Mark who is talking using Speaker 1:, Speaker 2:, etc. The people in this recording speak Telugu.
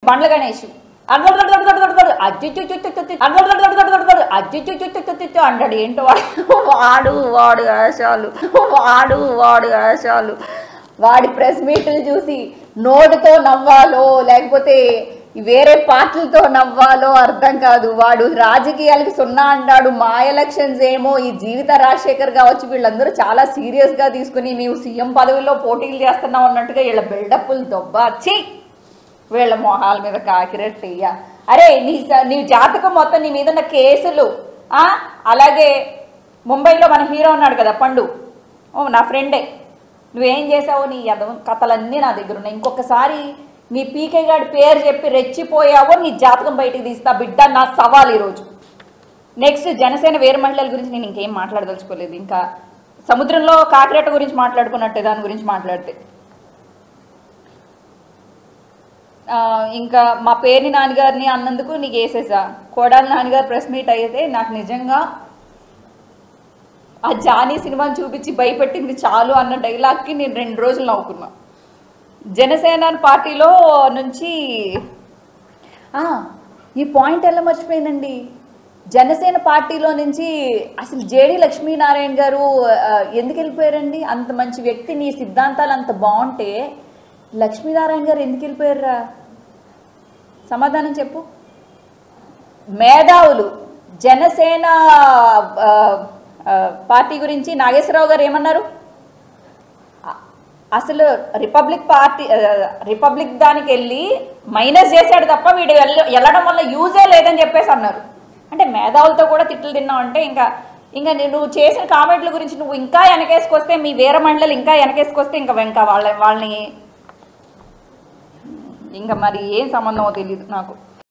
Speaker 1: బండ్ల గణేష్ అంటాడు ఏంటో వాడు వాడు వాడు వేషాలు వాడు వాడు వేషాలు వాడి ప్రెస్ మీట్లు చూసి నోటితో నవ్వాలో లేకపోతే వేరే పార్టీలతో నవ్వాలో అర్థం కాదు వాడు రాజకీయాలకి సున్నా అంటాడు మా ఎలక్షన్స్ ఏమో ఈ జీవిత రాజశేఖర్ కావచ్చు వీళ్ళందరూ చాలా సీరియస్గా తీసుకుని నీవు సీఎం పదవిలో పోటీలు చేస్తున్నావు అన్నట్టుగా వీళ్ళ బిల్డప్లు దొబ్బాచి వీళ్ళ మొహాల మీద కాకిరెట్టయ్య అరే నీ స- నీ జాతకం మొత్తం నీ మీద ఉన్న కేసులు ఆ, అలాగే ముంబైలో మన హీరో ఉన్నాడు కదా పండు ఓ నా ఫ్రెండే నువ్వేం చేసావో నీ యదవ కథలన్నీ నా దగ్గర ఉన్నాయి ఇంకొకసారి నీ పీకే గాడి పేరు చెప్పి రెచ్చిపోయావో నీ జాతకం బయటికి తీస్తా బిడ్డ నా సవాల్ ఈరోజు నెక్స్ట్ జనసేన వేరు మహిళల గురించి నేను ఇంకేం మాట్లాడదలుచుకోలేదు ఇంకా సముద్రంలో కాకిరెట్ట గురించి మాట్లాడుకున్నట్టే దాని గురించి మాట్లాడితే ఆ, ఇంకా మా పేరుని నాన్నగారిని అన్నందుకు నీకు వేసేసా కోడాలి నాన్నగారు ప్రెస్ మీట్ అయితే నాకు నిజంగా ఆ జానీ సినిమాని చూపించి భయపెట్టింది చాలు అన్న డైలాగ్కి నేను రెండు రోజులు నవ్వుకున్నా జనసేన పార్టీలో నుంచి ఆ, ఈ పాయింట్ ఎలా మర్చిపోయిందండి జనసేన పార్టీలో నుంచి అసలు జేడి లక్ష్మీనారాయణ గారు ఆ, ఎందుకు వెళ్ళిపోయారండి అంత మంచి వ్యక్తి నీ సిద్ధాంతాలు అంత బాగుంటే లక్ష్మీనారాయణ గారు ఎందుకు వెళ్ళిపోయారా సమాధానం చెప్పు మేధావులు జనసేన ఆ, ఆ, పార్టీ గురించి నాగేశ్వరరావు గారు ఏమన్నారు అ- అసలు రిపబ్లిక్ పార్టీ ఆ, రిపబ్లిక్ దానికి వెళ్ళి మైనస్ చేశాడు తప్ప వీడు వెళ్ళ- వెళ్ళడం వల్ల యూజే లేదని చెప్పేసి అన్నారు అంటే మేధావులతో కూడా తిట్లు తిన్నావు అంటే ఇంకా ఇంకా నీ- నువ్వు చేసిన కామెంట్ల గురించి నువ్వు ఇంకా వెనకేసుకొస్తే మీ వీర మండలి ఇంకా వెనకేసుకొస్తే ఇంకా ఇంకా వాళ్ళ వాళ్ళని ఇంకా మరి ఏం సంబంధమో తెలియదు నాకు